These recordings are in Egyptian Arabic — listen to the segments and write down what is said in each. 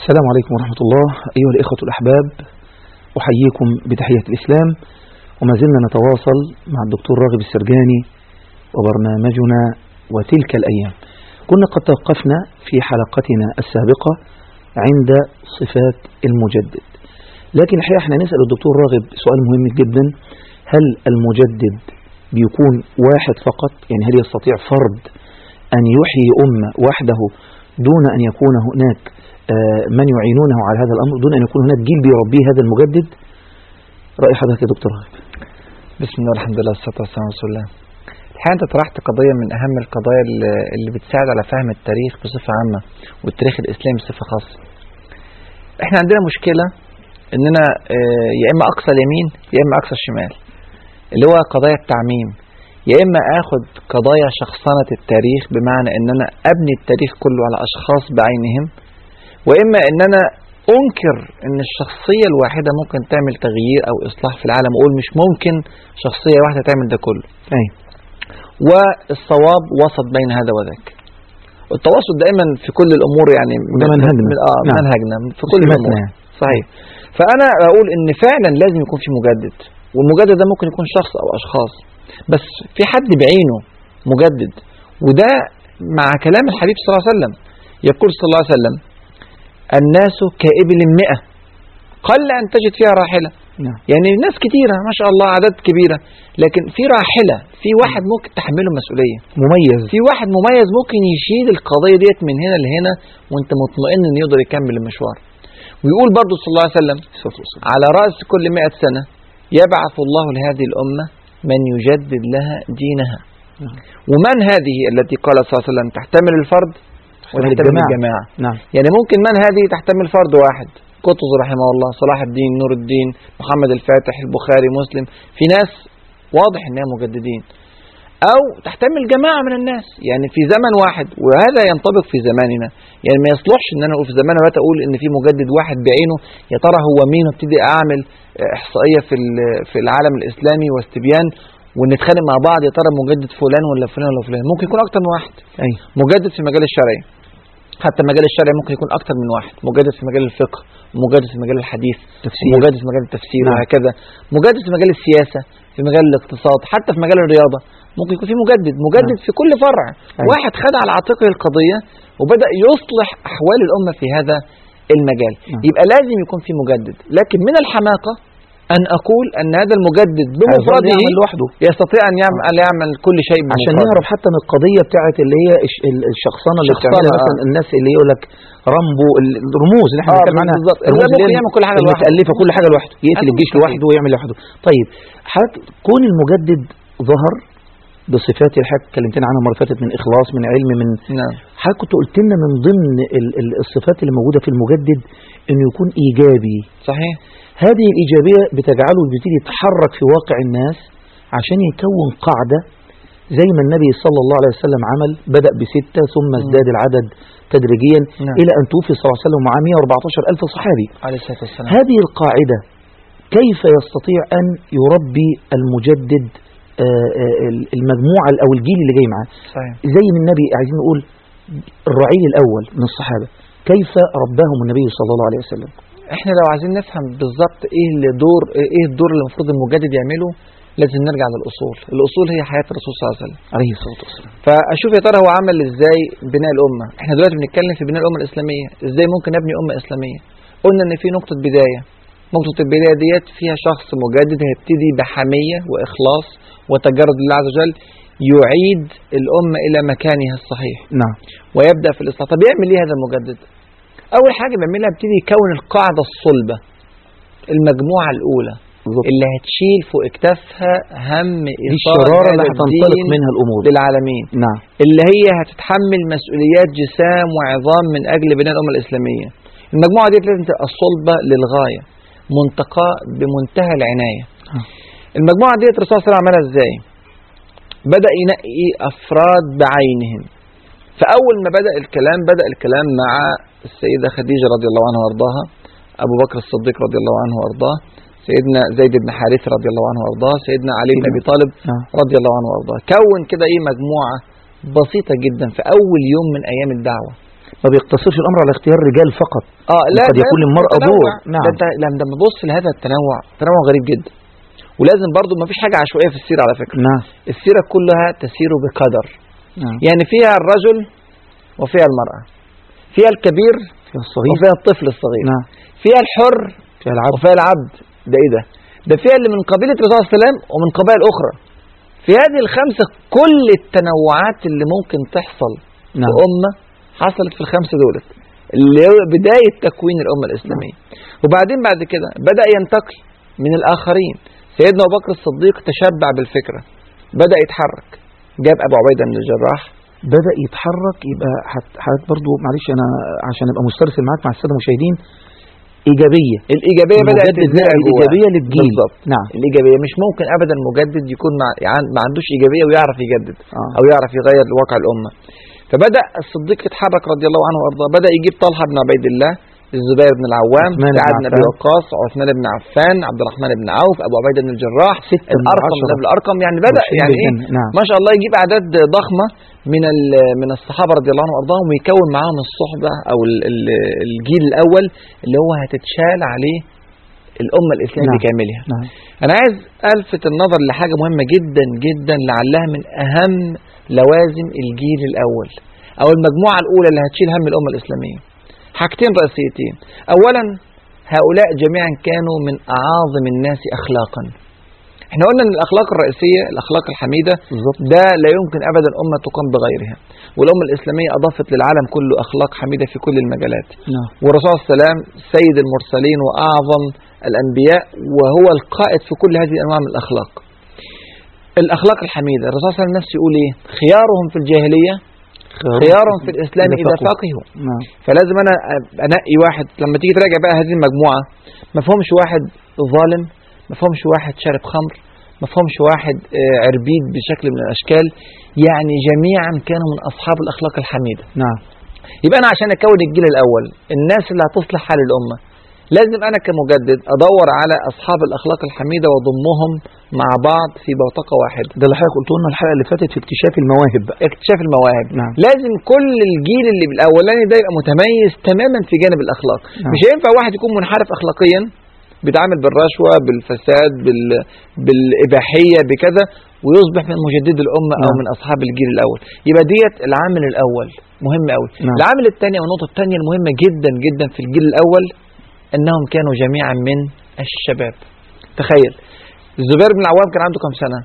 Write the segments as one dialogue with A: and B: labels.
A: السلام عليكم ورحمة الله أيها الإخوة الأحباب أحييكم بتحية الإسلام وما زلنا نتواصل مع الدكتور راغب السرجاني وبرنامجنا وتلك الأيام كنا قد توقفنا في حلقتنا السابقة عند صفات المجدد لكن الحقيقة احنا نسأل الدكتور راغب سؤال مهم جدا هل المجدد بيكون واحد فقط يعني هل يستطيع فرد أن يحيي أمة وحده دون أن يكون هناك من يعينونه على هذا الأمر دون أن يكون هناك جيل بيربيه هذا المجدد رأي حضرتك يا دكتور راغب
B: بسم الله الحمد لله والصلاة والسلام على رسول الله الحقيقة أنت طرحت قضية من أهم القضايا اللي بتساعد على فهم التاريخ بصفة عامة والتاريخ الإسلامي بصفة خاصة احنا عندنا مشكلة اننا يا اما اقصى اليمين يا اما اقصى الشمال اللي هو قضايا التعميم يا اما اخد قضايا شخصنة التاريخ بمعنى ان انا ابني التاريخ كله على اشخاص بعينهم واما ان انا انكر ان الشخصية الواحدة ممكن تعمل تغيير او اصلاح في العالم اقول مش ممكن شخصية واحدة تعمل ده كله
A: أي.
B: والصواب وسط بين هذا وذاك التواصل دائما في كل الامور يعني
A: ده منهجنا.
B: من اه
A: نعم.
B: منهجنا في كل
A: سماتنا
B: الامور
A: يعني.
B: صحيح فانا اقول ان فعلا لازم يكون في مجدد والمجدد ده ممكن يكون شخص او اشخاص بس في حد بعينه مجدد وده مع كلام الحبيب صلى الله عليه وسلم يقول صلى الله عليه وسلم الناس كإبل مئة قل أن تجد فيها راحلة
A: نعم.
B: يعني ناس كتيرة ما شاء الله عدد كبيرة لكن في راحلة في واحد ممكن تحمله مسؤولية
A: مميز
B: في واحد مميز ممكن يشيل القضية ديت من هنا لهنا وانت مطمئن انه يقدر يكمل المشوار ويقول برضه صلى الله عليه وسلم على رأس كل مئة سنة يبعث الله لهذه الأمة من يجدد لها دينها
A: نعم.
B: ومن هذه التي قال صلى الله عليه وسلم تحتمل الفرد وتحتمل
A: الجماعة.
B: الجماعة
A: نعم
B: يعني ممكن من هذه تحتمل فرد واحد قطز رحمه الله صلاح الدين نور الدين محمد الفاتح البخاري مسلم في ناس واضح انها مجددين او تحتمل جماعة من الناس يعني في زمن واحد وهذا ينطبق في زماننا يعني ما يصلحش ان انا اقول في زماننا دلوقتي اقول ان في مجدد واحد بعينه يا ترى هو مين وابتدي اعمل احصائية في ال- في العالم الاسلامي واستبيان ونتخانق مع بعض يا ترى مجدد فلان ولا فلان ولا فلان ممكن يكون اكتر من واحد
A: أي
B: مجدد في مجال الشرعي حتى مجال الشرعي ممكن يكون اكتر من واحد مجدد في مجال الفقه مجدد في مجال الحديث
A: تفسير
B: مجدد في مجال التفسير
A: نعم.
B: وهكذا مجدد في مجال السياسة في مجال الاقتصاد حتى في مجال الرياضة ممكن يكون في مجدد مجدد
A: نعم.
B: في كل فرع
A: أيوة.
B: واحد خد على عاتقه القضية وبدأ يصلح أحوال الأمة في هذا المجال
A: نعم.
B: يبقى لازم يكون في مجدد لكن من الحماقة أن أقول أن هذا المجدد
A: هيظل
B: بمفرده
A: يعمل لوحده
B: يستطيع أن يعمل, أن يعمل كل شيء
A: عشان
B: بمفرده.
A: نهرب حتى من القضية بتاعت اللي هي الش- ال- الشخصنة اللي
B: شخصنة،
A: بتعملها
B: آه.
A: مثلا الناس اللي يقول لك رامبو ال- الرموز اللي احنا
B: آه،
A: بنتكلم عنها
B: بالظبط.
A: الرموز
B: اللي ممكن
A: اللي هي
B: يعمل كل حاجة لوحده.
A: المتألفة كل حاجة لوحده يقتل
B: هذا
A: الجيش
B: مستحيل.
A: لوحده ويعمل لوحده طيب حضرتك كون المجدد ظهر بصفات اللي حضرتك كلمتنا عنها المره اللي فاتت من اخلاص من علم من
B: نعم
A: حضرتك كنت قلت لنا من ضمن ال- ال- الصفات اللي موجوده في المجدد انه يكون ايجابي
B: صحيح
A: هذه الإيجابية بتجعله بيبتدي يتحرك في واقع الناس عشان يكون قاعدة زي ما النبي صلى الله عليه وسلم عمل بدأ بستة ثم ازداد العدد تدريجيا
B: نعم.
A: إلى أن توفي صلى الله عليه وسلم مع 114 ألف صحابي
B: عليه الصلاة والسلام
A: هذه القاعدة كيف يستطيع أن يربي المجدد آه، آه، المجموعة أو الجيل اللي جاي معاه
B: صحيح
A: زي من النبي عايزين نقول الرعيل الأول من الصحابة كيف رباهم النبي صلى الله عليه وسلم
B: احنا لو عايزين نفهم بالظبط ايه اللي دور ايه الدور اللي المفروض المجدد يعمله لازم نرجع للاصول الاصول هي حياه الرسول صلى الله عليه وسلم
A: عليه الصلاة والسلام
B: فاشوف يا ترى هو عمل ازاي بناء الامه احنا دلوقتي بنتكلم في بناء الامه الاسلاميه ازاي ممكن نبني امه اسلاميه قلنا ان في نقطه بدايه نقطه البدايه ديت فيها شخص مجدد هيبتدي بحميه واخلاص وتجرد لله عز وجل يعيد الامه الى مكانها الصحيح
A: نعم
B: ويبدا في الاصلاح طب يعمل ايه هذا المجدد اول حاجه بيعملها يبتدي يكون القاعده الصلبه المجموعه الاولى
A: بالظبط.
B: اللي هتشيل فوق اكتافها هم
A: دي
B: ايصال
A: الشرارة
B: هذا
A: اللي هتنطلق
B: الدين
A: منها الأمور
B: للعالمين
A: نعم
B: اللي هي هتتحمل مسؤوليات جسام وعظام من اجل بناء الامه الاسلاميه المجموعه دي لازم تبقى صلبه للغايه منتقاه بمنتهى العنايه
A: آه.
B: المجموعه دي الرسول صلى الله عليه وسلم عملها ازاي بدا ينقي افراد بعينهم فاول ما بدا الكلام بدا الكلام مع السيده خديجه رضي الله عنها وارضاها ابو بكر الصديق رضي الله عنه وارضاه سيدنا زيد بن حارثه رضي الله عنه وارضاه سيدنا علي بن ابي طالب
A: نعم
B: رضي الله عنه وارضاه كون كده ايه مجموعه بسيطه جدا في اول يوم من ايام الدعوه
A: ما بيقتصرش الامر على اختيار رجال فقط
B: اه لا
A: قد
B: لا،
A: يكون للمرأة
B: تنوع.
A: دور.
B: ده
A: نعم.
B: انت لما لما تبص لهذا التنوع تنوع غريب جدا ولازم برضو ما فيش حاجة عشوائية في السيرة على فكرة
A: نعم
B: السيرة كلها تسير بقدر
A: نعم
B: يعني فيها الرجل وفيها المرأة فيها الكبير
A: في الصغير
B: وفيها الطفل الصغير
A: نعم
B: فيها الحر
A: في العبد
B: وفيها العبد ده ايه ده ده فيها اللي من قبيلة الرسول صلى الله عليه وسلم ومن قبائل أخرى في هذه الخمسة كل التنوعات اللي ممكن تحصل
A: نعم
B: في أمة حصلت في الخمسة دولت اللي هو بداية تكوين الأمة الإسلامية وبعدين بعد كده بدأ ينتقي من الآخرين سيدنا أبو بكر الصديق تشبع بالفكرة بدأ يتحرك جاب أبو عبيدة بن الجراح
A: بدأ يتحرك يبقى حت- حضرتك برضو معلش انا عشان ابقى مسترسل معاك مع الساده المشاهدين ايجابيه
B: الإيجابية بدأت
A: المجدد
B: تزرع
A: نقل
B: جواه.
A: الايجابيه للجيل
B: بالظبط
A: نعم
B: الإيجابية مش ممكن أبدا مجدد يكون مع يعني ما عندوش إيجابية ويعرف يجدد
A: آه.
B: أو يعرف يغير واقع الأمة فبدأ الصديق يتحرك رضي الله عنه وأرضاه بدأ يجيب طلحة بن عبيد الله الزبير بن العوام
A: عثمان بن
B: سعد بن أبي
A: عفان.
B: وقاص عثمان بن عفان عبد الرحمن بن عوف أبو عبيدة بن الجراح
A: ستة من
B: الأرقم
A: العشرة.
B: بن أبي الأرقم يعني بدأ
A: مرشدين
B: يعني إيه
A: بالجنة. نعم
B: ما شاء الله يجيب أعداد ضخمة من ال- من الصحابة رضي الله عنهم وأرضاهم ويكون معاهم الصحبة أو ال- ال- الجيل الأول اللي هو هتتشال عليه الأمة الإسلامية
A: نعم.
B: بكاملها
A: نعم
B: أنا عايز ألفت النظر لحاجة مهمة جدا جدا لعلها من أهم لوازم الجيل الأول أو المجموعة الأولى اللي هتشيل هم الأمة الإسلامية حاجتين رئيسيتين أولا هؤلاء جميعا كانوا من أعاظم الناس أخلاقا احنا قلنا ان الاخلاق الرئيسيه الاخلاق الحميده
A: بالظبط
B: ده لا يمكن ابدا امه تقام بغيرها والامه الاسلاميه اضافت للعالم كله اخلاق حميده في كل المجالات
A: نعم
B: والرسول صلى الله عليه وسلم سيد المرسلين واعظم الانبياء وهو القائد في كل هذه الانواع من الاخلاق. الاخلاق الحميده الرسول صلى الله عليه وسلم نفسه يقول ايه؟ خيارهم في الجاهليه خيارهم في الاسلام اذا فقهوا
A: نعم
B: فلازم انا انقي واحد لما تيجي تراجع بقى هذه المجموعه ما فهمش واحد ظالم ما فهمش واحد شارب خمر ما فهمش واحد آه، عربيد بشكل من الاشكال يعني جميعا كانوا من اصحاب الاخلاق الحميده
A: نعم
B: يبقى انا عشان اكون الجيل الاول الناس اللي هتصلح حال الامه لازم انا كمجدد ادور على اصحاب الاخلاق الحميده واضمهم مع بعض في بوتقه واحده
A: ده اللي حضرتك قلت لنا الحلقه اللي فاتت في اكتشاف المواهب بقى
B: اكتشاف المواهب
A: نعم.
B: لازم كل الجيل اللي الاولاني ده يبقى متميز تماما في جانب الاخلاق
A: نعم.
B: مش هينفع واحد يكون منحرف اخلاقيا بيتعامل بالرشوه بالفساد بال... بالاباحيه بكذا ويصبح من مجدد الامه او
A: نعم.
B: من اصحاب الجيل الاول يبقى ديت العامل الاول مهم قوي
A: نعم.
B: العامل الثاني والنقطه الثانيه المهمه جدا جدا في الجيل الاول انهم كانوا جميعا من الشباب تخيل الزبير بن العوام كان عنده كم سنه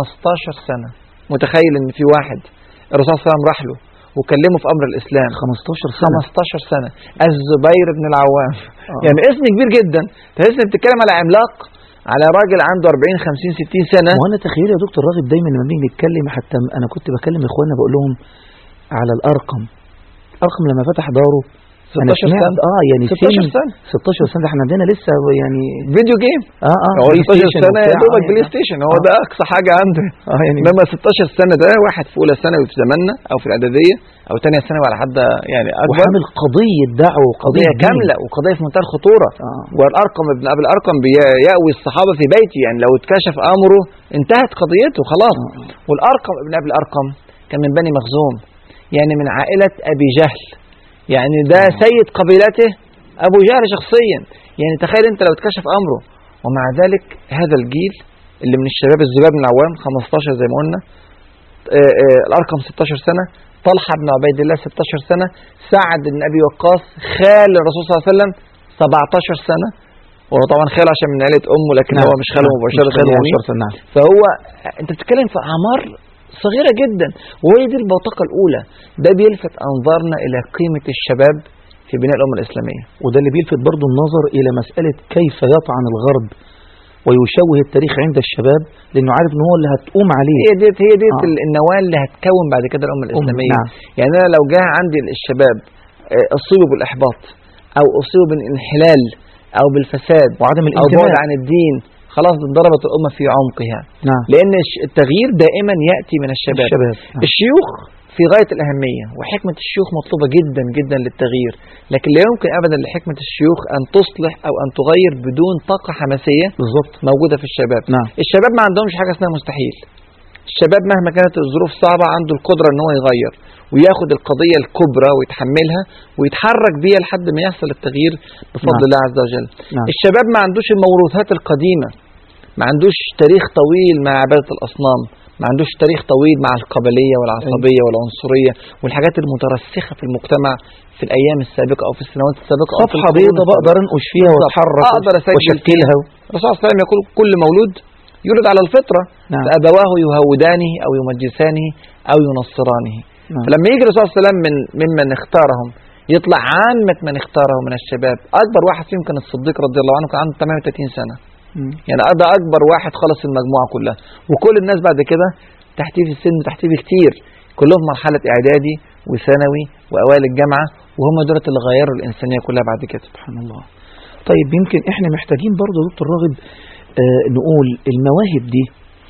B: 15 سنه متخيل ان في واحد الرسول صلى الله عليه وسلم راح له وكلمه في امر الاسلام
A: 15 سنه
B: 15 سنه الزبير بن العوام
A: آه.
B: يعني اسم كبير جدا تحس انك بتتكلم على عملاق على راجل عنده 40 50 60 سنه
A: وانا تخيل يا دكتور راغب دايما لما بنيجي نتكلم حتى انا كنت بكلم اخواننا بقول لهم على الارقم ارقم لما فتح داره أنا
B: 16
A: سمعت-
B: سنه
A: اه يعني
B: 16
A: سن
B: سنه
A: 16 سنه ده احنا عندنا لسه يعني
B: فيديو جيم
A: اه اه
B: هو
A: بلاي
B: 16
A: ستيشن
B: سنه يا
A: وبتاع،
B: دوبك
A: آه،
B: بلاي
A: يعني-
B: ستيشن هو
A: آه.
B: ده اقصى حاجه عنده
A: اه يعني
B: انما 16 سنه ده واحد في اولى ثانوي في زماننا او في الاعداديه او ثانيه ثانوي على حد يعني اكبر
A: وحامل قضيه دعوه وقضيه
B: قضيه
A: دين.
B: كامله وقضيه في منتهى الخطوره
A: اه
B: والارقم ابن ابي الارقم بي- ياوي الصحابه في بيتي يعني لو اتكشف امره انتهت قضيته خلاص
A: آه.
B: والارقم ابن ابي الارقم كان من بني مخزوم يعني من عائله ابي جهل يعني ده
A: آه.
B: سيد قبيلته ابو جهل شخصيا يعني تخيل انت لو اتكشف امره ومع ذلك هذا الجيل اللي من الشباب الزبير بن العوام 15 زي ما قلنا آه، آه، الارقم 16 سنه طلحه بن عبيد الله 16 سنه سعد بن ابي وقاص خال الرسول صلى الله عليه وسلم 17 سنه وهو طبعا خال عشان من عيله امه لكن
A: نعم.
B: هو مش خاله
A: نعم.
B: مباشره
A: مش خاله
B: يعني
A: مباشرة نعم
B: فهو انت بتتكلم في اعمار صغيره جدا وهي دي البوتقه الاولى ده بيلفت انظارنا الى قيمه الشباب في بناء الامه الاسلاميه
A: وده اللي بيلفت برضو النظر إلى مسألة كيف يطعن الغرب ويشوه التاريخ عند الشباب لأنه عارف إن هو اللي هتقوم عليه
B: هي ديت هي ديت
A: آه.
B: ال- النواه اللي هتكون بعد كده الامه الاسلاميه
A: نعم.
B: يعني انا لو جه عندي الشباب آه، اصيبوا بالاحباط او اصيبوا بالانحلال او بالفساد
A: وعدم
B: او بعد
A: الانتماء
B: عن الدين خلاص انضربت الامه في عمقها
A: نعم
B: لان الش- التغيير دائما ياتي من الشباب
A: الشباب نعم.
B: الشيوخ في غاية الأهمية وحكمة الشيوخ مطلوبة جدا جدا للتغيير لكن لا يمكن أبدا لحكمة الشيوخ أن تصلح أو أن تغير بدون طاقة حماسية
A: بالظبط
B: موجودة في الشباب
A: نعم
B: الشباب ما عندهمش حاجة اسمها مستحيل الشباب مهما كانت الظروف صعبة عنده القدرة ان هو يغير وياخد القضية الكبرى ويتحملها ويتحرك بيها لحد ما يحصل التغيير بفضل
A: نعم.
B: الله عز وجل
A: نعم.
B: الشباب ما عندوش الموروثات القديمة ما عندوش تاريخ طويل مع عبادة الأصنام ما عندوش تاريخ طويل مع القبلية والعصبية والعنصرية والحاجات المترسخة في المجتمع في الأيام السابقة أو في السنوات السابقة أو في
A: صفحة
B: القرون
A: بيضة
B: السابقة.
A: بقدر انقش فيها
B: بالضبط.
A: واتحرك
B: أقدر أسجل
A: واشكلها
B: الرسول صلى الله عليه وسلم يقول كل مولود يولد على الفطرة
A: نعم.
B: فأبواه يهودانه أو يمجسانه أو ينصرانه
A: نعم.
B: فلما يجي الرسول صلى الله عليه وسلم من ممن اختارهم يطلع عامة من اختاره من الشباب أكبر واحد فيهم كان الصديق رضي الله عنه كان عنده 38 سنة
A: مم.
B: يعني ده أكبر واحد خلص المجموعة كلها وكل الناس بعد كده تحتيه في السن وتحتيه بكتير كلهم مرحلة إعدادي وثانوي وأوائل الجامعة وهم دولت اللي غيروا الإنسانية كلها بعد كده
A: سبحان الله طيب يمكن احنا محتاجين برضه يا دكتور راغب آه نقول المواهب دي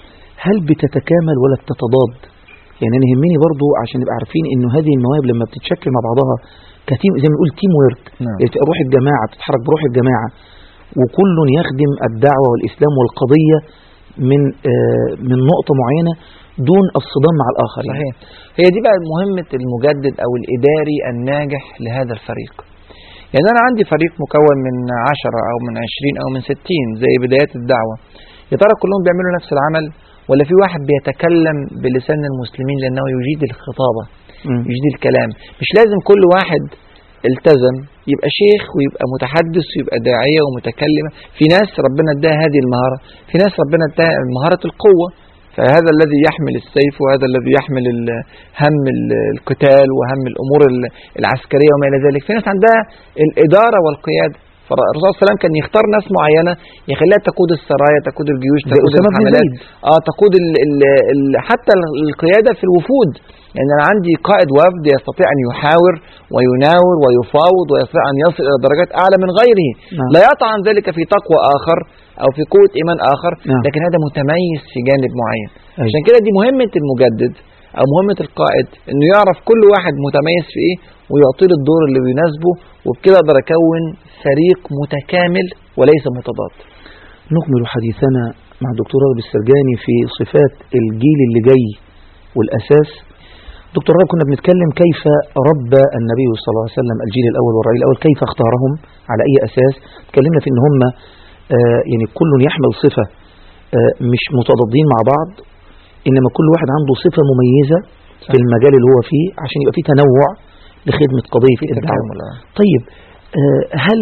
A: هل بتتكامل ولا بتتضاد يعني انا يهمني برضه عشان نبقى عارفين انه هذه المواهب لما بتتشكل مع بعضها كتيم زي ما نقول تيم ويرك
B: نعم.
A: يعني تبقى روح الجماعه تتحرك بروح الجماعه وكل يخدم الدعوه والاسلام والقضيه من آه من نقطه معينه دون الصدام مع الاخر يعني.
B: صحيح هي دي بقى مهمة المجدد أو الإداري الناجح لهذا الفريق يعني أنا عندي فريق مكون من عشرة أو من عشرين أو من ستين زي بدايات الدعوة يا ترى كلهم بيعملوا نفس العمل ولا في واحد بيتكلم بلسان المسلمين لأنه يجيد الخطابة
A: مم.
B: يجيد الكلام مش لازم كل واحد التزم يبقى شيخ ويبقى متحدث ويبقى داعية ومتكلمة في ناس ربنا اداها هذه المهارة في ناس ربنا اداها مهارة القوة فهذا الذي يحمل السيف وهذا الذي يحمل ال- هم ال- القتال وهم الأمور ال- العسكرية وما إلى ذلك في ناس عندها الإدارة والقيادة فالرسول صلى الله عليه وسلم كان يختار ناس معينة يخليها تقود السرايا تقود الجيوش
A: زي
B: تقود
A: أسامة بن
B: الحملات
A: زيد.
B: اه تقود ال ال ال حتى القيادة في الوفود يعني أنا عندي قائد وفد يستطيع أن يحاور ويناور ويفاوض ويستطيع أن يصل إلى درجات أعلى من غيره
A: نعم.
B: لا يطعن ذلك في تقوى آخر أو في قوة إيمان آخر
A: نعم.
B: لكن هذا متميز في جانب معين
A: أيوة.
B: عشان كده دي مهمة المجدد أو مهمة القائد إنه يعرف كل واحد متميز في إيه ويعطيه له الدور اللي بيناسبه وبكده أقدر أكون فريق متكامل وليس متضاد
A: نكمل حديثنا مع الدكتور راغب السرجاني في صفات الجيل اللي جاي والأساس دكتور راغب كنا بنتكلم كيف ربى النبي صلى الله عليه وسلم الجيل الأول والرعيل الأول كيف اختارهم على أي أساس تكلمنا في إن هم آه يعني كل يحمل صفة آه مش متضادين مع بعض إنما كل واحد عنده صفة مميزة في المجال اللي هو فيه عشان يبقى فيه تنوع لخدمة قضية الدعوة
B: تكامل، آه.
A: طيب آه هل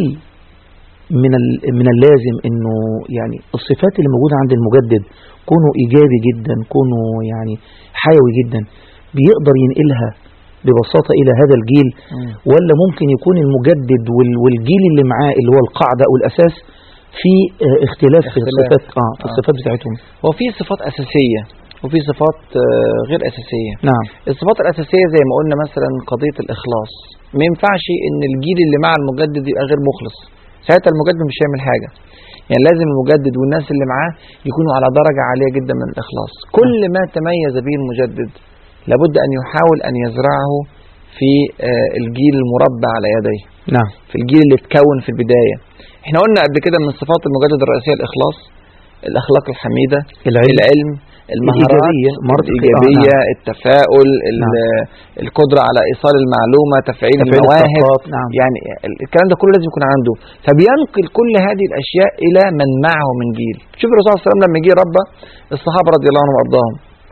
A: من ال- من اللازم انه يعني الصفات اللي موجوده عند المجدد كونه ايجابي جدا كونه يعني حيوي جدا بيقدر ينقلها ببساطه الى هذا الجيل
B: مم.
A: ولا ممكن يكون المجدد وال- والجيل اللي معاه اللي هو القاعده او الاساس في آه، اختلاف في
B: اختلاف.
A: الصفات اه في
B: آه.
A: الصفات بتاعتهم
B: هو في صفات أساسية وفي صفات آه، غير أساسية
A: نعم
B: الصفات الأساسية زي ما قلنا مثلا قضية الإخلاص ما ينفعش إن الجيل اللي مع المجدد يبقى غير مخلص ساعتها المجدد مش هيعمل حاجة يعني لازم المجدد والناس اللي معاه يكونوا على درجة عالية جدا من الإخلاص كل ما تميز به المجدد لابد أن يحاول أن يزرعه في آه، الجيل المربى على يديه
A: نعم
B: في الجيل اللي اتكون في البداية احنا قلنا قبل كده من صفات المجدد الرئيسية الإخلاص الأخلاق الحميدة
A: العلم.
B: العلم المهارات
A: الإيجابية، مهارات
B: الإيجابية
A: آه،
B: التفاؤل ال-
A: نعم.
B: القدرة على إيصال المعلومة تفعيل,
A: تفعيل
B: المواهب
A: الطاقات، نعم.
B: يعني ال- الكلام ده كله لازم يكون عنده فبينقل كل هذه الأشياء إلى من معه من جيل شوف الرسول صلى الله عليه وسلم لما جه ربى الصحابة رضي الله عنهم وأرضاهم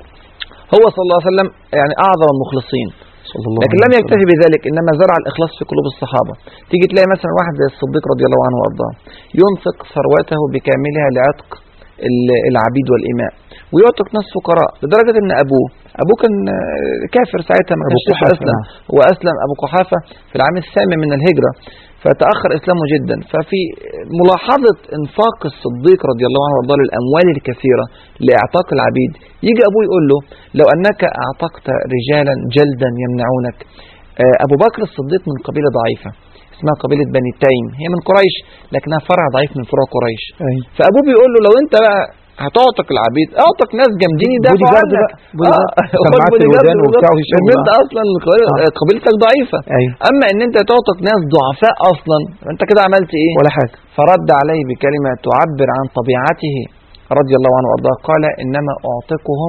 B: هو صلى الله عليه وسلم يعني أعظم المخلصين
A: صلى الله
B: لكن
A: عليه
B: لم
A: وسلم.
B: يكتفي بذلك انما زرع الاخلاص في قلوب الصحابه تيجي تلاقي مثلا واحد زي الصديق رضي الله عنه وارضاه ينفق ثروته بكاملها لعتق ال- العبيد والاماء ويعتق ناس فقراء لدرجه ان ابوه ابوه كان آه، كافر ساعتها ما
A: أبو
B: كانش لسه
A: قحافة،
B: اسلم
A: نعم.
B: هو اسلم ابو قحافه في العام الثامن من الهجره فتاخر اسلامه جدا ففي ملاحظه انفاق الصديق رضي الله عنه وارضاه للاموال الكثيره لاعتاق العبيد يجي ابوه يقول له لو انك اعتقت رجالا جلدا يمنعونك آه، ابو بكر الصديق من قبيله ضعيفه اسمها قبيله بني تيم هي من قريش لكنها فرع ضعيف من فروع قريش
A: أيوة.
B: فابوه بيقول له لو انت بقى هتعتق العبيد اعتق ناس جامدين
A: بودي
B: يدافعوا
A: جارد
B: عنك
A: بقى، بودي جارد.
B: آه، خد
A: سماعات
B: بودي جارد
A: الودان
B: بالظبط.
A: وبتاع وفي شغل
B: لان انت
A: بقى.
B: اصلا القبيلة-
A: آه.
B: قبيلتك ضعيفه
A: أيوة.
B: اما ان انت تعتق ناس ضعفاء اصلا انت كده عملت ايه
A: ولا حاجه
B: فرد عليه بكلمة تعبر عن طبيعته رضي الله عنه وارضاه قال انما اعتقهم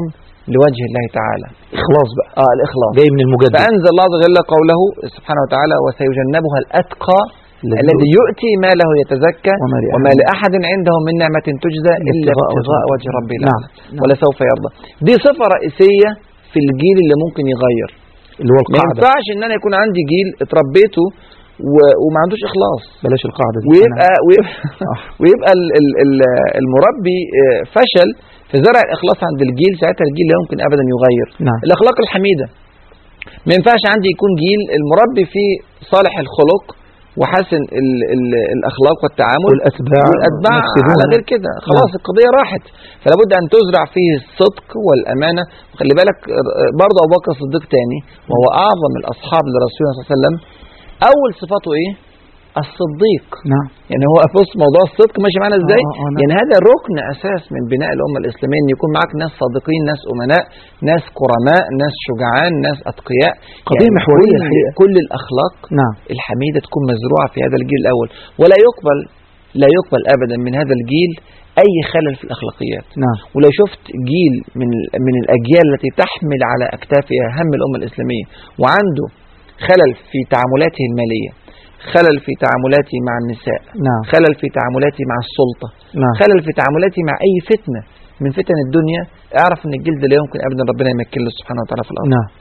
B: لوجه الله تعالى
A: إخلاص بقى
B: اه الإخلاص
A: جاي من المجدد
B: فأنزل الله عز وجل قوله سبحانه وتعالى وسيجنبها الأتقى الذي يؤتي ماله يتزكى
A: وما لأحد
B: وما لأحد عنده من نعمة تجزى إلا
A: ابتغاء
B: ابتغاء
A: وجه
B: وجه ربه
A: نعم.
B: الأعلى
A: نعم.
B: ولسوف يرضى دي صفة رئيسية في الجيل اللي ممكن يغير
A: اللي هو
B: ما
A: القاعدة
B: ينفعش ان انا يكون عندي جيل اتربيته و- وما عندوش اخلاص
A: بلاش القاعدة دي
B: ويبقى ويبقى,
A: آه.
B: ويبقى ال- ال- ال- المربي آه، فشل في زرع الاخلاص عند الجيل ساعتها الجيل لا يمكن ابدا يغير
A: نعم
B: الاخلاق الحميده ما ينفعش عندي يكون جيل المربي فيه صالح الخلق وحسن ال ال الاخلاق والتعامل
A: والأتباع
B: والاتباع
A: مفسدون.
B: على غير كده خلاص
A: نعم.
B: القضيه راحت فلا بد ان تزرع فيه الصدق والامانه وخلي بالك آه، برضه ابو بكر الصديق تاني وهو اعظم الاصحاب لرسول الله صلى الله عليه وسلم اول صفاته ايه الصديق
A: نعم
B: يعني هو بص موضوع الصدق ماشي معانا ازاي
A: آه، آه، نعم.
B: يعني هذا ركن اساس من بناء الامه الاسلاميه ان يكون معاك ناس صادقين ناس امناء ناس كرماء ناس شجعان ناس اتقياء
A: قضية محورية
B: كل,
A: الحقيقة.
B: كل الاخلاق
A: نعم
B: الحميده تكون مزروعه في هذا الجيل الاول ولا يقبل لا يقبل ابدا من هذا الجيل اي خلل في الاخلاقيات
A: نعم
B: ولو شفت جيل من من الاجيال التي تحمل على اكتافها هم الامه الاسلاميه وعنده خلل في تعاملاته الماليه خلل في تعاملاته مع النساء
A: نعم
B: خلل في تعاملاتي مع السلطة
A: نعم
B: خلل في تعاملاتي مع أي فتنة من فتن الدنيا اعرف أن الجلد لا يمكن أبدا ربنا يمكن له سبحانه وتعالى في الأرض
A: نعم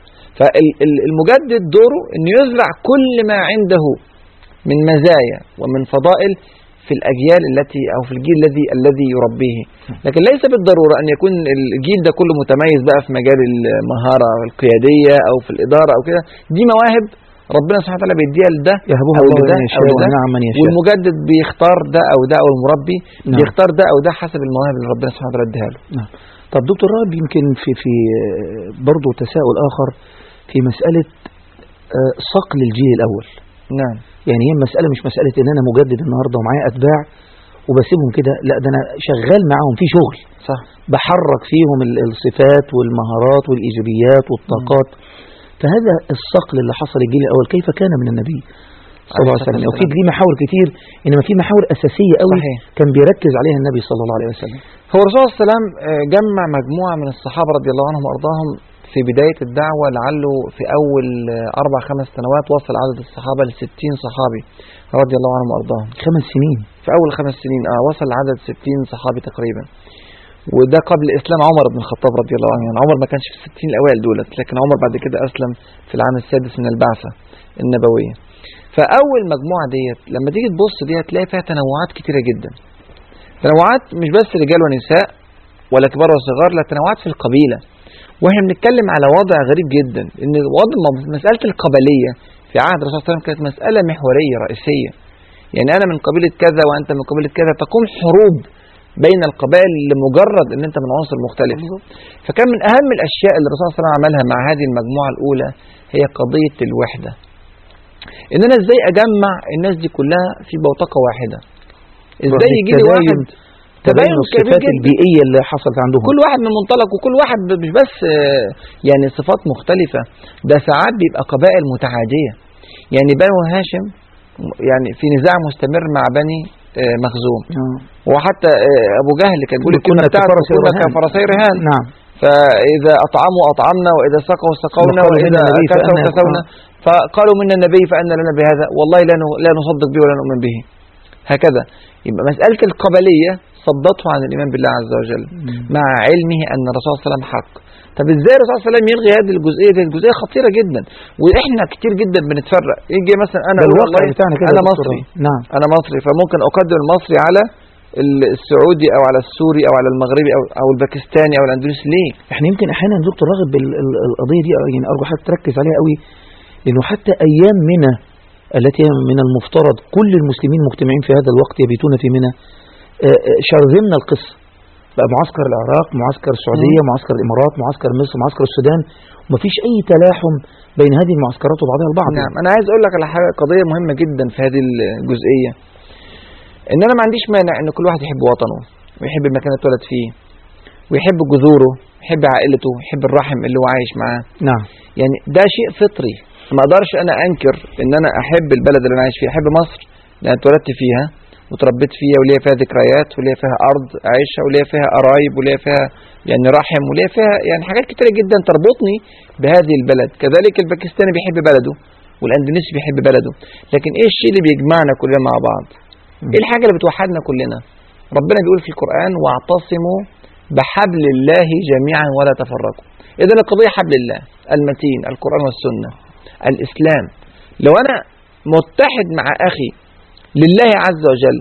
B: فالمجدد دوره أنه يزرع كل ما عنده من مزايا ومن فضائل في الأجيال التي أو في الجيل الذي الذي يربيه لكن ليس بالضرورة أن يكون الجيل ده كله متميز بقى في مجال المهارة القيادية أو في الإدارة أو كده دي مواهب ربنا سبحانه وتعالى بيديها لده
A: يهبها
B: أو
A: الله
B: لده
A: من
B: أو
A: يشاء
B: لده
A: ونعم من يشاء
B: والمجدد بيختار ده او ده او المربي
A: نعم.
B: بيختار ده او ده حسب المواهب اللي ربنا سبحانه وتعالى اديها له
A: طب دكتور راب يمكن في في برضه تساؤل آخر في مسألة آه، صقل الجيل الأول
B: نعم
A: يعني هي المسألة مش مسألة إن أنا مجدد النهاردة ومعايا أتباع وبسيبهم كده لا ده أنا شغال معاهم في شغل
B: صح
A: بحرك فيهم ال- الصفات والمهارات والإيجابيات والطاقات فهذا الصقل اللي حصل الجيل الأول كيف كان من النبي صلى الله عليه وسلم وأكيد ليه محاور كتير إنما في محاور أساسية قوي
B: صحيح.
A: كان بيركز عليها النبي صلى الله عليه وسلم
B: هو الرسول صلى الله عليه وسلم آه، جمع مجموعة من الصحابة رضي الله عنهم وأرضاهم في بداية الدعوة لعله في أول آه، أربع خمس سنوات وصل عدد الصحابة ل 60 صحابي رضي الله عنهم وأرضاهم
A: خمس سنين
B: في أول خمس سنين آه وصل عدد 60 صحابي تقريبا وده قبل إسلام عمر بن الخطاب رضي الله عنه يعني عمر ما كانش في الستين الأوائل دولت لكن عمر بعد كده أسلم في العام السادس من البعثة النبوية فأول مجموعة ديت لما تيجي تبص دي هتلاقي فيها تنوعات كتيرة جدا تنوعات مش بس رجال ونساء ولا كبار وصغار لا تنوعات في القبيلة واحنا بنتكلم على وضع غريب جدا ان وضع مسألة القبلية في عهد الرسول صلى الله عليه وسلم كانت مسألة محورية رئيسية يعني أنا من قبيلة كذا وأنت من قبيلة كذا تقوم حروب بين القبائل لمجرد ان انت من عنصر مختلف فكان من اهم الاشياء اللي الرسول صلى الله عليه وسلم عملها مع هذه المجموعه الاولى هي قضيه الوحده ان انا ازاي اجمع الناس دي كلها في بوتقه واحده ازاي يجي لي واحد
A: تباين
B: تباين كبير
A: الصفات
B: جدا
A: البيئية اللي حصلت عندهم
B: كل واحد من منطلق وكل واحد ب- مش بس آه، يعني صفات مختلفة ده ساعات بيبقى قبائل متعادية يعني بنو هاشم يعني في نزاع مستمر مع بني آه، مخزوم
A: آه.
B: وحتى آه، ابو جهل كان بيقول
A: كنا
B: الكلمه بتاعته
A: كفرسي
B: كنا
A: رهان.
B: كفرسي رهان
A: نعم
B: فاذا اطعموا اطعمنا واذا سقوا سقونا
A: وقالوا
B: واذا
A: منا النبي
B: كسوا
A: فأنا-
B: كسونا فقالوا منا النبي فان لنا بهذا والله لا ن- لا نصدق به ولا نؤمن به هكذا يبقى مساله القبليه صدته عن الايمان بالله عز وجل مع علمه ان الرسول صلى الله عليه وسلم حق طب ازاي الرسول صلى الله عليه وسلم يلغي هذه الجزئيه دي الجزئيه خطيره جدا واحنا كتير جدا بنتفرق يجي مثلا انا
A: ده
B: أقول
A: الواقع
B: والله
A: بتاعنا كده
B: انا
A: يا دكتور.
B: مصري
A: نعم
B: انا مصري فممكن اقدم المصري على ال- السعودي او على السوري او على المغربي او او الباكستاني او الاندونيسي ليه
A: احنا يمكن احيانا دكتور راغب ال- ال- القضيه دي يعني ارجو حضرتك تركز عليها قوي لانه حتى ايام منى التي هي من المفترض كل المسلمين مجتمعين في هذا الوقت يبيتون في منى آه، آه، شرذمنا القصه بقى معسكر العراق معسكر السعوديه معسكر الامارات معسكر مصر معسكر السودان ومفيش اي تلاحم بين هذه المعسكرات وبعضها البعض
B: نعم انا عايز اقول لك على حاجه قضيه مهمه جدا في هذه الجزئيه ان انا ما عنديش مانع ان كل واحد يحب وطنه ويحب المكان اللي اتولد فيه ويحب جذوره يحب عائلته يحب الرحم اللي هو عايش معاه
A: نعم
B: يعني ده شيء فطري ما اقدرش انا انكر ان انا احب البلد اللي انا عايش فيها احب مصر لان اتولدت فيها وتربيت فيها وليا فيها ذكريات وليا فيها ارض اعيشها وليا فيها قرايب وليا فيها يعني رحم وليا فيها يعني حاجات كتيره جدا تربطني بهذه البلد كذلك الباكستاني بيحب بلده والاندونيسي بيحب بلده لكن ايه الشيء اللي بيجمعنا كلنا مع بعض ايه الحاجه اللي بتوحدنا كلنا ربنا بيقول في القران واعتصموا بحبل الله جميعا ولا تفرقوا اذا القضيه حبل الله المتين القران والسنه الاسلام لو انا متحد مع اخي لله عز وجل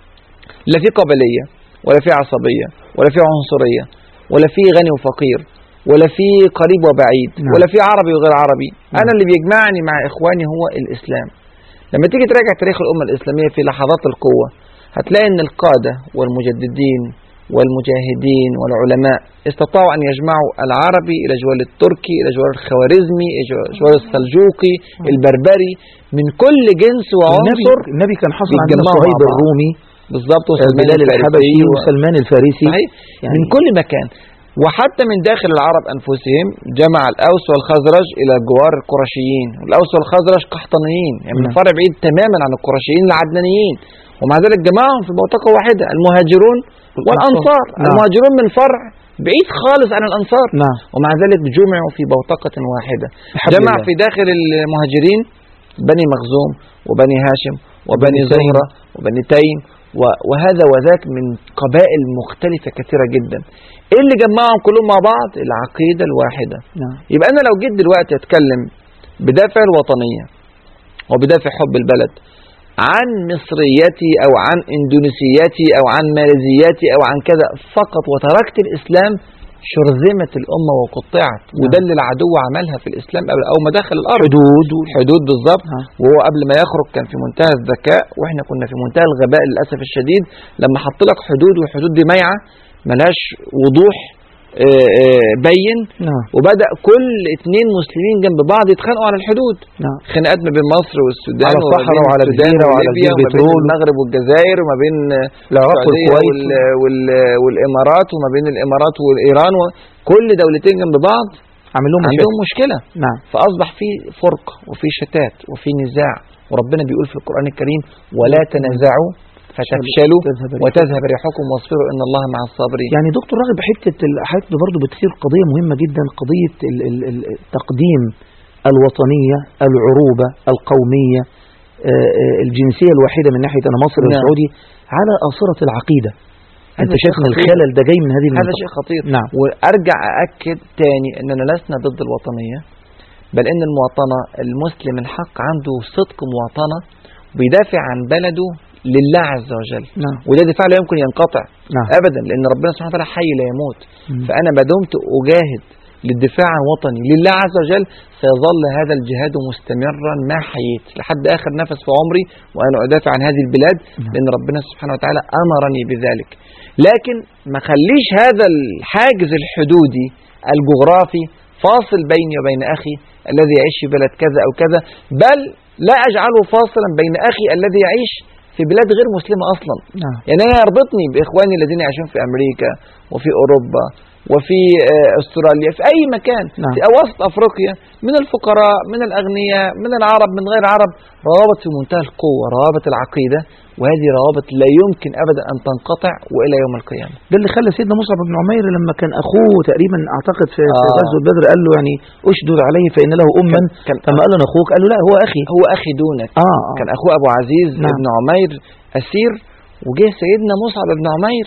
B: لا في قبليه ولا في عصبيه ولا في عنصريه ولا في غني وفقير ولا في قريب وبعيد
A: نعم.
B: ولا في عربي وغير عربي انا اللي بيجمعني مع اخواني هو الاسلام لما تيجي تراجع تاريخ الامه الاسلاميه في لحظات القوه هتلاقي ان القاده والمجددين والمجاهدين والعلماء استطاعوا ان يجمعوا العربي الى جوار التركي الى جوار الخوارزمي الى جوار السلجوقي البربري من كل جنس
A: النبي,
B: وعنصر
A: النبي كان حصل عندنا
B: بيتجمعوا مع
A: صهيب
B: بعض.
A: الرومي
B: بالظبط
A: بلال الحبشي
B: و-
A: وسلمان الفارسي
B: صحيح
A: يعني
B: من كل مكان وحتى من داخل العرب أنفسهم جمع الأوس والخزرج إلى جوار القرشيين والأوس والخزرج قحطانيين يعني من
A: نعم.
B: فرع بعيد تماما عن القرشيين العدنانيين ومع ذلك جمعهم في بوتقة واحدة المهاجرون والأنصار
A: نعم.
B: المهاجرون من فرع بعيد خالص عن الأنصار
A: نعم
B: ومع ذلك جمعوا في بوتقة واحدة
A: بحبل
B: جمع
A: الله.
B: في داخل المهاجرين بني مخزوم وبني هاشم وبني
A: وبني تيم.
B: زهرة وبني تيم و- وهذا وذاك من قبائل مختلفة كثيرة جدا ايه اللي جمعهم كلهم مع بعض العقيدة الواحدة
A: نعم
B: يبقى انا لو جيت دلوقتي اتكلم بدافع الوطنية وبدافع حب البلد عن مصريتي او عن اندونيسيتي او عن ماليزياتي او عن كذا فقط وتركت الاسلام شرذمت الامه وقطعت وده اللي العدو عملها في الاسلام قبل اول ما دخل الارض
A: حدود
B: حدود بالظبط
A: نعم.
B: وهو قبل ما يخرج كان في منتهى الذكاء واحنا كنا في منتهى الغباء للاسف الشديد لما حط لك حدود والحدود دي مايعه ملهاش وضوح آه، آه، بين
A: نعم
B: وبدا كل اتنين مسلمين جنب بعض يتخانقوا على الحدود
A: نعم
B: خناقات ما بين مصر والسودان
A: على
B: وما
A: الصحراء
B: بين
A: وعلى
B: السودان
A: الجزيرة وعلى
B: وليبيا
A: جزيرة
B: وما بين
A: بترول.
B: المغرب والجزائر وما بين
A: العراق
B: السعودية
A: والكويت
B: وال وال والامارات وما بين الامارات وايران كل دولتين جنب بعض
A: عامل لهم
B: عندهم
A: مشاكل
B: مشكله
A: نعم
B: فاصبح في فرقه وفي شتات وفي نزاع وربنا بيقول في القران الكريم ولا تنازعوا فتفشلوا
A: تذهب ريحكم.
B: وتذهب ريحكم واصبروا ان الله مع الصابرين
A: يعني دكتور راغب حته ال- حته برضه بتثير قضيه مهمه جدا قضيه ال- ال- ال- تقديم الوطنيه العروبه القوميه آه، آه، الجنسيه الواحده من ناحيه انا مصري
B: نعم.
A: وسعودي على اثره العقيده انت
B: هذا
A: شايف
B: شيء
A: ان
B: خطير.
A: الخلل ده جاي من هذه
B: هذا
A: المنطقه
B: شيء خطير
A: نعم
B: وارجع ااكد تاني اننا لسنا ضد الوطنيه بل ان المواطنه المسلم الحق عنده صدق مواطنه بيدافع عن بلده لله عز وجل
A: نعم
B: وده دفاع لا يمكن ينقطع
A: نعم
B: ابدا لان ربنا سبحانه وتعالى حي لا يموت
A: مم.
B: فانا ما دمت اجاهد للدفاع عن وطني لله عز وجل سيظل هذا الجهاد مستمرا ما حييت لحد اخر نفس في عمري وانا ادافع عن هذه البلاد
A: نعم.
B: لان ربنا سبحانه وتعالى امرني بذلك لكن ما خليش هذا الحاجز الحدودي الجغرافي فاصل بيني وبين اخي الذي يعيش في بلد كذا او كذا بل لا اجعله فاصلا بين اخي الذي يعيش في بلاد غير مسلمه اصلا
A: نعم
B: يعني انا يربطني باخواني الذين يعيشون في امريكا وفي اوروبا وفي آه، استراليا في اي مكان
A: نعم.
B: في اواسط افريقيا من الفقراء من الاغنياء من العرب من غير العرب روابط في منتهى القوه روابط العقيده وهذه روابط لا يمكن ابدا ان تنقطع والى يوم القيامه
A: ده اللي خلى سيدنا مصعب بن عمير لما كان اخوه تقريبا اعتقد في في
B: آه.
A: غزوه بدر قال له يعني اشدد عليه فان له اما
B: كان,
A: لما قال له انا اخوك قال له لا هو اخي
B: هو اخي دونك
A: اه اه
B: كان اخوه ابو عزيز
A: نعم.
B: بن عمير اسير وجه سيدنا مصعب بن عمير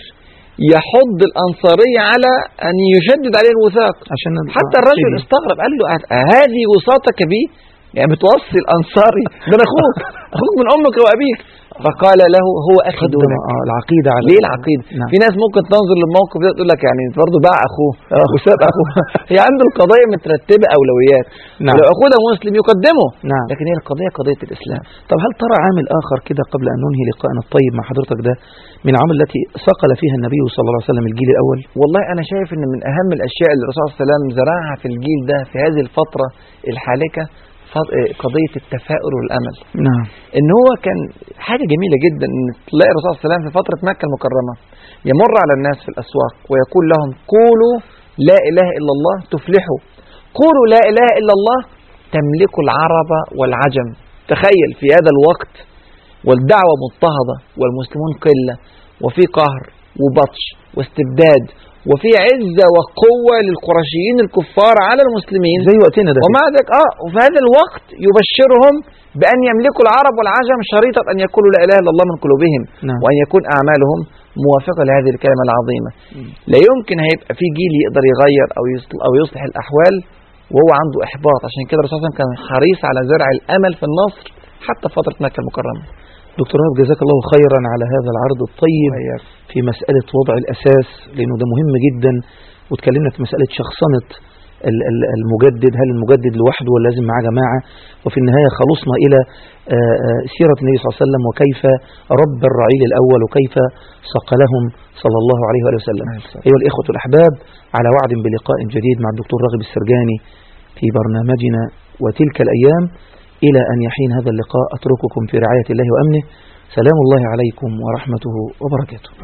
B: يحض الانصاريه على ان يشدد عليه الوثاق
A: عشان
B: حتى
A: آه،
B: الرجل
A: سيدي.
B: استغرب قال له "أه- هذه وساطك بي يعني بتوصي الانصاري ده انا اخوك اخوك من امك وابيك فقال له هو اخي
A: قدم
B: دونك
A: اه العقيده على
B: ليه العقيده
A: نعم.
B: في ناس ممكن تنظر للموقف ده تقول لك يعني برضه باع اخوه
A: آه.
B: وساب اخوه هي عنده القضيه مترتبه اولويات
A: نعم.
B: ولو اخوه ده مسلم يقدمه
A: نعم
B: لكن هي القضيه قضيه الاسلام
A: طب هل ترى عامل آخر كده قبل أن ننهي لقاءنا الطيب مع حضرتك ده من العوامل التي صقل فيها النبي صلى الله عليه وسلم الجيل الأول
B: والله انا شايف ان من اهم الاشياء اللي الرسول صلى الله عليه وسلم زرعها في الجيل ده في هذه الفتره الحالكه ف- قضيه التفاؤل والامل
A: نعم
B: ان هو كان حاجه جميله جدا ان تلاقي الرسول صلى الله عليه وسلم في فتره مكه المكرمه يمر على الناس في الاسواق ويقول لهم قولوا لا اله الا الله تفلحوا قولوا لا اله الا الله تملكوا العرب والعجم تخيل في هذا الوقت والدعوة مضطهدة والمسلمون قلة وفي قهر وبطش واستبداد وفي عزة وقوة للقرشيين الكفار على المسلمين
A: زي وقتنا ده
B: ومع ذلك اه وفي هذا الوقت يبشرهم بأن يملكوا العرب والعجم شريطة أن يقولوا لا إله إلا الله من قلوبهم
A: نعم.
B: وأن يكون أعمالهم موافقة لهذه الكلمة العظيمة لا يمكن هيبقى في جيل يقدر يغير أو يصلح, أو يصلح الأحوال وهو عنده إحباط عشان كده الرسول صلى الله عليه وسلم كان حريص على زرع الأمل في النصر حتى في فترة مكة المكرمة
A: دكتور رهب جزاك الله خيرا على هذا العرض الطيب في مسألة وضع الأساس لأنه ده مهم جدا وتكلمنا في مسألة شخصنة ال- ال- المجدد هل المجدد لوحده ولا لازم معاه جماعة وفي النهاية خلصنا إلى آه، آه، سيرة النبي صلى الله عليه وسلم وكيف رب الرعيل الأول وكيف صقلهم صلى الله عليه وآله وسلم أيها الإخوة الأحباب على وعد بلقاء جديد مع الدكتور راغب السرجاني في برنامجنا وتلك الأيام إلى أن يحين هذا اللقاء أترككم في رعاية الله وأمنه سلام الله عليكم ورحمته وبركاته